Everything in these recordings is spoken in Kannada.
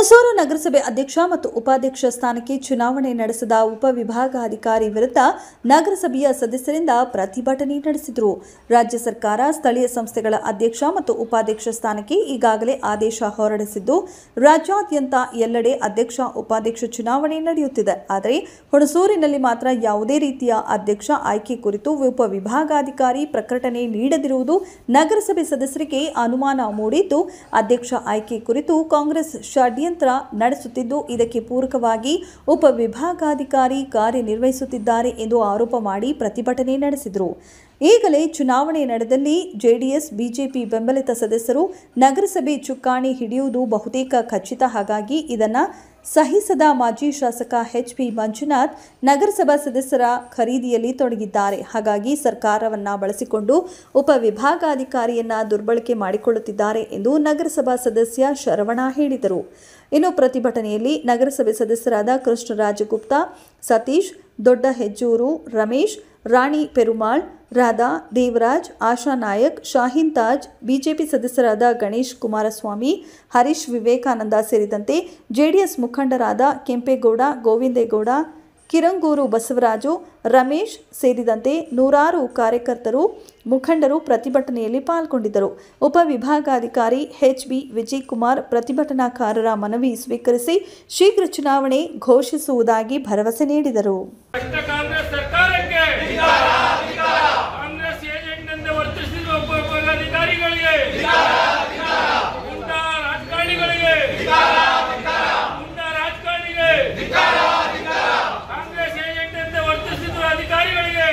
ಹುಣಸೂರು ನಗರಸಭೆ ಅಧ್ಯಕ್ಷ ಮತ್ತು ಉಪಾಧ್ಯಕ್ಷ ಸ್ಥಾನಕ್ಕೆ ಚುನಾವಣೆ ನಡೆಸಿದ ಉಪವಿಭಾಗಾಧಿಕಾರಿ ವಿರುದ್ಧ ನಗರಸಭೆಯ ಸದಸ್ಯರಿಂದ ಪ್ರತಿಭಟನೆ ನಡೆಸಿದರು ರಾಜ್ಯ ಸರ್ಕಾರ ಸ್ಥಳೀಯ ಸಂಸ್ಥೆಗಳ ಅಧ್ಯಕ್ಷ ಮತ್ತು ಉಪಾಧ್ಯಕ್ಷ ಸ್ಥಾನಕ್ಕೆ ಈಗಾಗಲೇ ಆದೇಶ ಹೊರಡಿಸಿದ್ದು ರಾಜ್ಯಾದ್ಯಂತ ಎಲ್ಲೆಡೆ ಅಧ್ಯಕ್ಷ ಉಪಾಧ್ಯಕ್ಷ ಚುನಾವಣೆ ನಡೆಯುತ್ತಿದೆ ಆದರೆ ಹುಣಸೂರಿನಲ್ಲಿ ಮಾತ್ರ ಯಾವುದೇ ರೀತಿಯ ಅಧ್ಯಕ್ಷ ಆಯ್ಕೆ ಕುರಿತು ಉಪವಿಭಾಗಾಧಿಕಾರಿ ಪ್ರಕಟಣೆ ನೀಡದಿರುವುದು ನಗರಸಭೆ ಸದಸ್ಯರಿಗೆ ಅನುಮಾನ ಮೂಡಿದ್ದು ಅಧ್ಯಕ್ಷ ಆಯ್ಕೆ ಕುರಿತು ಕಾಂಗ್ರೆಸ್ ಷಡ್ಯಂತ್ರ ನಡೆಸುತ್ತಿದ್ದು ಇದಕ್ಕೆ ಪೂರಕವಾಗಿ ಉಪವಿಭಾಗಾಧಿಕಾರಿ ಕಾರ್ಯನಿರ್ವಹಿಸುತ್ತಿದ್ದಾರೆ ಎಂದು ಆರೋಪ ಮಾಡಿ ಪ್ರತಿಭಟನೆ ನಡೆಸಿದರು ಈಗಲೇ ಚುನಾವಣೆ ನಡೆದಲ್ಲಿ ಜೆಡಿಎಸ್ ಬಿಜೆಪಿ ಬೆಂಬಲಿತ ಸದಸ್ಯರು ನಗರಸಭೆ ಚುಕ್ಕಾಣಿ ಹಿಡಿಯುವುದು ಬಹುತೇಕ ಖಚಿತ ಹಾಗಾಗಿ ಇದನ್ನು ಸಹಿಸದ ಮಾಜಿ ಶಾಸಕ ಎಚ್ ಪಿ ಮಂಜುನಾಥ್ ನಗರಸಭಾ ಸದಸ್ಯರ ಖರೀದಿಯಲ್ಲಿ ತೊಡಗಿದ್ದಾರೆ ಹಾಗಾಗಿ ಸರ್ಕಾರವನ್ನ ಬಳಸಿಕೊಂಡು ಉಪವಿಭಾಗಾಧಿಕಾರಿಯನ್ನ ದುರ್ಬಳಕೆ ಮಾಡಿಕೊಳ್ಳುತ್ತಿದ್ದಾರೆ ಎಂದು ನಗರಸಭಾ ಸದಸ್ಯ ಶರವಣ ಹೇಳಿದರು ಇನ್ನು ಪ್ರತಿಭಟನೆಯಲ್ಲಿ ನಗರಸಭೆ ಸದಸ್ಯರಾದ ಕೃಷ್ಣರಾಜಗುಪ್ತ ಸತೀಶ್ ದೊಡ್ಡ ಹೆಜ್ಜೂರು ರಮೇಶ್ ರಾಣಿ ಪೆರುಮಾಳ್ ರಾಧಾ ದೇವರಾಜ್ ಆಶಾ ನಾಯಕ್ ಶಾಹೀನ್ ತಾಜ್ ಬಿಜೆಪಿ ಸದಸ್ಯರಾದ ಗಣೇಶ್ ಕುಮಾರಸ್ವಾಮಿ ಹರೀಶ್ ವಿವೇಕಾನಂದ ಸೇರಿದಂತೆ ಜೆಡಿಎಸ್ ಮುಖಂಡರಾದ ಕೆಂಪೇಗೌಡ ಗೋವಿಂದೇಗೌಡ ಕಿರಂಗೂರು ಬಸವರಾಜು ರಮೇಶ್ ಸೇರಿದಂತೆ ನೂರಾರು ಕಾರ್ಯಕರ್ತರು ಮುಖಂಡರು ಪ್ರತಿಭಟನೆಯಲ್ಲಿ ಪಾಲ್ಗೊಂಡಿದ್ದರು ಉಪವಿಭಾಗಾಧಿಕಾರಿ ಎಚ್ ಬಿ ವಿಜಯಕುಮಾರ್ ಪ್ರತಿಭಟನಾಕಾರರ ಮನವಿ ಸ್ವೀಕರಿಸಿ ಶೀಘ್ರ ಚುನಾವಣೆ ಘೋಷಿಸುವುದಾಗಿ ಭರವಸೆ ನೀಡಿದರು ಭ್ರಷ್ಟ ಕಾಂಗ್ರೆಸ್ ಸರ್ಕಾರಕ್ಕೆ ಕಾಂಗ್ರೆಸ್ ಏಜೆಂಟ್ನಂತೆ ವರ್ತಿಸುತ್ತಿರುವ ಉಪವಿಭಾಗಾಧಿಕಾರಿಗಳಿಗೆ ಗುಂಡಾ ರಾಜಕಾರಣಿಗಳಿಗೆ ಗುಂಡಾ ರಾಜಕಾರಣಿಗೆ ಕಾಂಗ್ರೆಸ್ ಏಜೆಂಟ್ನಂತೆ ವರ್ತಿಸುತ್ತಿರುವ ಅಧಿಕಾರಿಗಳಿಗೆ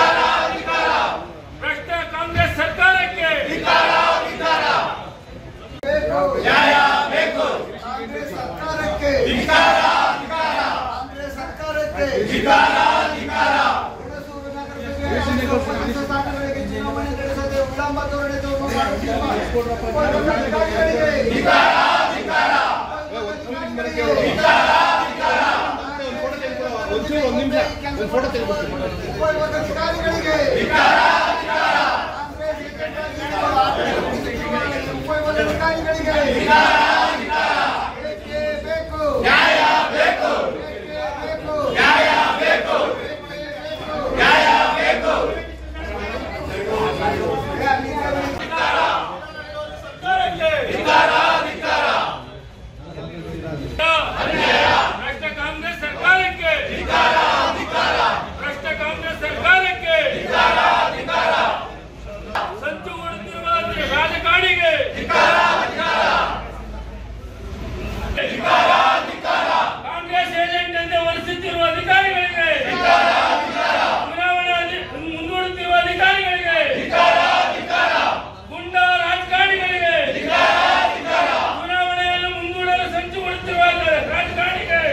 ಭ್ರಷ್ಟ ಕಾಂಗ್ರೆಸ್ ಸರ್ಕಾರಕ್ಕೆ ಕಾಂಗ್ರೆಸ್ ಸರ್ಕಾರಕ್ಕೆ ಕಾಂಗ್ರೆಸ್ ಸರ್ಕಾರಕ್ಕೆ ಹುಣಸೂರು ನಗರಸಭೆ ಸ್ಥಾನಗಳಿಗೆ ಚುನಾವಣೆ ನಡೆಸದೆ ವಿಳಂಬ ಧೋರಣೆ ತೋರುವ ಉಪವಿಭಾಗಾಧಿಕಾರಿಗಳಿಗೆ ಉಪವಿಭಾಗಾಧಿಕಾರಿಗಳಿಗೆ ಉಪವಿಭಾಗಾಧಿಕಾರಿಗಳಿಗೆ ಬೇಕೇ ಬೇಕು ನ್ಯಾಯ ಬೇಕು ಬೇಕು ನ್ಯಾಯ ಬೇಕು ನ್ಯಾಯ ಬೇಕು ಭ್ರಷ್ಟ ಕಾಂಗ್ರೆಸ್ ಸರ್ಕಾರಕ್ಕೆ ಭ್ರಷ್ಟ ಕಾಂಗ್ರೆಸ್ ಸರ್ಕಾರಕ್ಕೆ ಸಂಚು ಮಾಡುತ್ತಿರುವ ರಾಜಕಾರಣಿಗೆ ಕಾಂಗ್ರೆಸ್ ಏಜೆಂಟ್ ಎಂದೇ ವರ್ತಿಸುತ್ತಿರುವ ಅಧಿಕಾರಿಗಳಿಗೆ ಚುನಾವಣೆ ಅಧಿ- ಮುಂದೂಡುತ್ತಿರುವ ಅಧಿಕಾರಿಗಳಿಗೆ ಗುಂಡಾ ರಾಜಕಾರಣಿಗಳಿಗೆ ಚುನಾವಣೆಯನ್ನು ಮುಂದೂಡಲು ಸಂಚು ಮಾಡುತ್ತಿರುವ ರಾಜಕಾರಣಿಗೆ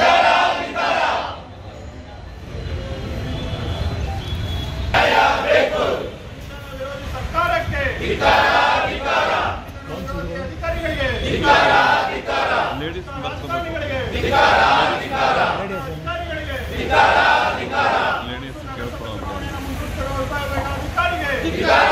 ಸರ್ಕಾರಕ್ಕೆ ಅಧಿಕಾರಿಗಳಿಗೆ ರಾಜಕಾರಣಿಗಳಿಗೆ ಅಧಿಕಾರಿಗಳಿಗೆ ಲೇಡೀಸ್ ಕೇಳ್ಕೊಳ್ಳೋದು ಅಧಿಕಾರಿಗೆ ಧಿಕ್ಕಾರ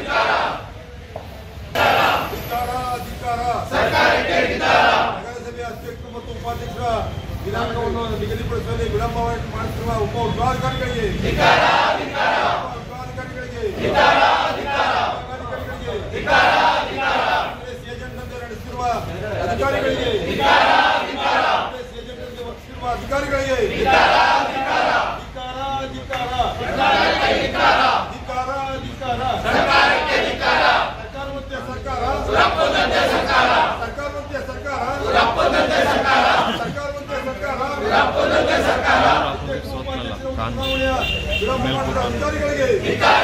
ಧಿಕ್ಕಾರ ನಗರಸಭೆ ಅಧ್ಯಕ್ಷರು ಮತ್ತು ಉಪಾಧ್ಯಕ್ಷರ ದಿನಾಂಕವನ್ನು ನಿಗದಿಪಡಿಸುವಲ್ಲಿ ವಿಳಂಬ ಮಾಡುತ್ತಿರುವ ಉಪ ವಿಭಾಗಾಧಿಕಾರಿಗಳಿಗೆ ಉಪವಿಭಾಗಾಧಿಕಾರಿಗಳಿಗೆ ಉಪವಿಭಾಗಾಧಿಕಾರಿಗಳಿಗೆ ಕಾಂಗ್ರೆಸ್ ಏಜೆಂಟ್ನಂತೆ ನಡೆಸುತ್ತಿರುವ ಅಧಿಕಾರಿಗಳಿಗೆ ಕಾಂಗ್ರೆಸ್ ಏಜೆಂಟ್ನಂತೆ ವರ್ತಿಸಿರುವ ಅಧಿಕಾರಿಗಳಿಗೆ ಧಿಕ್ಕಾರ ಧಿಕ್ಕಾರ ಧಿಕ್ಕಾರ ಧಿಕ್ಕಾರ ಸರ್ಕಾರ ಮತ್ತೆ ಸರ್ಕಾರ ಸರ್ಕಾರ ಮತ್ತೆ ಸರ್ಕಾರ ಸರ್ಕಾರ ಮತ್ತೆ ಸರ್ಕಾರ ಅಧ್ಯಕ್ಷ, ಉಪಾಧ್ಯಕ್ಷರು, ಚುನಾವಣೆಯ ವಿಳಂಬ ಮಾಡಿದ ಅಧಿಕಾರಿಗಳಿಗೆ